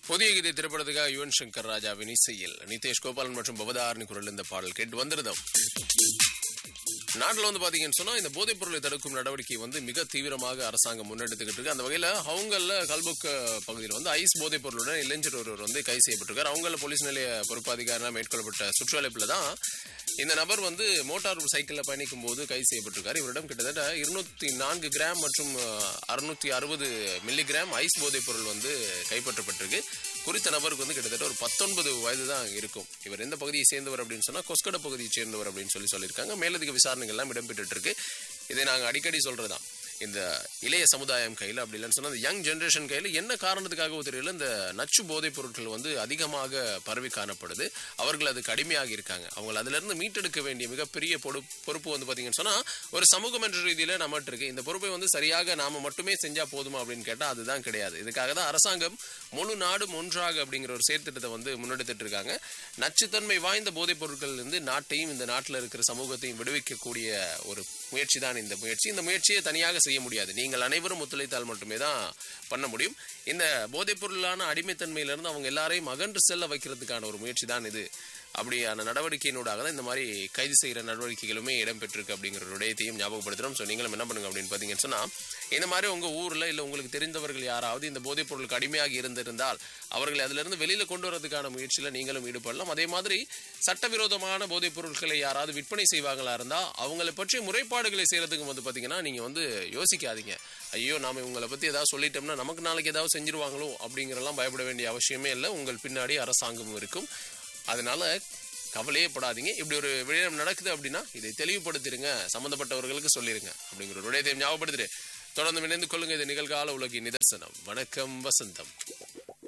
புதிய கீதை திரைப்படத்துக்காக யுவன் சங்கர் ராஜாவின் இசையில் நிதேஷ் கோபாலன் மற்றும் பவதாரணி குரல் இந்த பாடல் கேட்டு வந்திருந்தோம் நாட்டில் வந்து பாத்தீங்கன்னு சொன்னா இந்த போதைப் பொருளை தடுக்கும் நடவடிக்கை வந்து மிக தீவிரமாக அரசாங்கம் முன்னெடுத்துக்கிட்டு இருக்கு அந்த வகையில அவங்கள கல்புக்க பகுதியில் வந்து ஐஸ் போதைப் பொருளுடன் இளைஞர் ஒருவர் வந்து கைது செய்யப்பட்டிருக்கார் அவங்கள போலீஸ் நிலைய பொறுப்பு அதிகாரினா மேற்கொள்ளப்பட்ட சுற்றுவளைப்புல தான் இந்த நபர் வந்து மோட்டார் சைக்கிளில் பயணிக்கும் போது கைது செய்யப்பட்டிருக்கார் இவரிடம் கிட்டத்தட்ட இருநூத்தி நான்கு கிராம் மற்றும் அறுநூத்தி அறுபது மில்லிகிராம் ஐஸ் போதைப் பொருள் வந்து கைப்பற்றப்பட்டிருக்கு குறித்த நபருக்கு வந்து கிட்டத்தட்ட ஒரு பத்தொன்பது வயது தான் இருக்கும் இவர் எந்த பகுதியை சேர்ந்தவர் அப்படின்னு சொன்னா கொஸ்கட பகுதியை சேர்ந்தவர் அப்படின்னு சொல்லி சொல்லியிருக்காங்க மேலதிக விசாரணைகள் எல்லாம் இடம்பெற்று இருக்கு இதை நாங்க அடிக்கடி சொல்றதுதான் இந்த இளைய சமுதாயம் கையில் அப்படி இல்லைன்னு சொன்னா யங் ஜென்ரேஷன் கையில் என்ன காரணத்துக்காக தெரியல இந்த நச்சு போதைப் பொருட்கள் வந்து அதிகமாக பரவி காணப்படுது அவர்கள் அதுக்கு அடிமையாகி இருக்காங்க அவங்க அதுல இருந்து மீட்டெடுக்க வேண்டிய மிகப்பெரிய பொடு பொறுப்பு வந்து பாத்தீங்கன்னு சொன்னா ஒரு சமூகம் என்ற ரீதியில நம்மகிட்ட இருக்கு இந்த பொறுப்பை வந்து சரியாக நாம மட்டுமே செஞ்சா போதுமா அப்படின்னு கேட்டா அதுதான் கிடையாது இதுக்காக தான் அரசாங்கம் முழு நாடும் ஒன்றாக அப்படிங்கிற ஒரு செயற்திட்டத்தை வந்து முன்னெடுத்துட்டு இருக்காங்க நச்சுத்தன்மை வாய்ந்த போதைப் பொருட்கள் இருந்து நாட்டையும் இந்த நாட்டில் இருக்கிற சமூகத்தையும் விடுவிக்கக்கூடிய ஒரு முயற்சி தான் இந்த முயற்சி இந்த முயற்சியை தனியாக செய்ய முடியாது நீங்கள் அனைவரும் ஒத்துழைத்தால் மட்டுமே தான் பண்ண முடியும் இந்த போதைப் பொருளான அடிமைத்தன்மையிலிருந்து அவங்க எல்லாரையும் அகன்று செல்ல வைக்கிறதுக்கான ஒரு முயற்சி தான் இது அப்படியான நடவடிக்கையினூடாக தான் இந்த மாதிரி கைது செய்கிற நடவடிக்கைகளுமே இடம்பெற்றிருக்கு அப்படிங்கிற ஒரு விடயத்தையும் ஞாபகப்படுத்துகிறோம் ஸோ நீங்களும் என்ன பண்ணுங்க அப்படின்னு பார்த்தீங்கன்னு சொன்னால் இந்த மாதிரி உங்கள் ஊரில் இல்லை உங்களுக்கு தெரிந்தவர்கள் யாராவது இந்த போதைப் பொருளுக்கு அடிமையாகி இருந்திருந்தால் அவர்களை அதிலிருந்து வெளியில் கொண்டு வரதுக்கான முயற்சியில் நீங்களும் ஈடுபடலாம் அதே மாதிரி சட்டவிரோதமான போதைப் பொருட்களை யாராவது விற்பனை செய்வாங்களா இருந்தால் அவங்களை பற்றி முறைப்பாடுகளை செய்கிறதுக்கு வந்து பார்த்தீங்கன்னா நீங்கள் வந்து யோசிக்காதீங்க ஐயோ நாம இவங்களை பற்றி ஏதாவது சொல்லிட்டோம்னா நமக்கு நாளைக்கு ஏதாவது செஞ்சிருவாங்களோ அப்படிங்கிறலாம் பயப்பட வேண்டிய அவசியமே இல்லை உங்கள் பின்னாடி அரசாங்கம் இருக்கும் அதனால கவலையே படாதீங்க இப்படி ஒரு விடயம் நடக்குது அப்படின்னா இதை தெளிவுபடுத்திடுங்க சம்பந்தப்பட்டவர்களுக்கு சொல்லிருங்க அப்படிங்கிற ஒரு விடயத்தை ஞாபகப்படுத்திட்டு தொடர்ந்து இணைந்து கொள்ளுங்க இது நிகழ்கால உலகின் நிதர்சனம் வணக்கம் வசந்தம்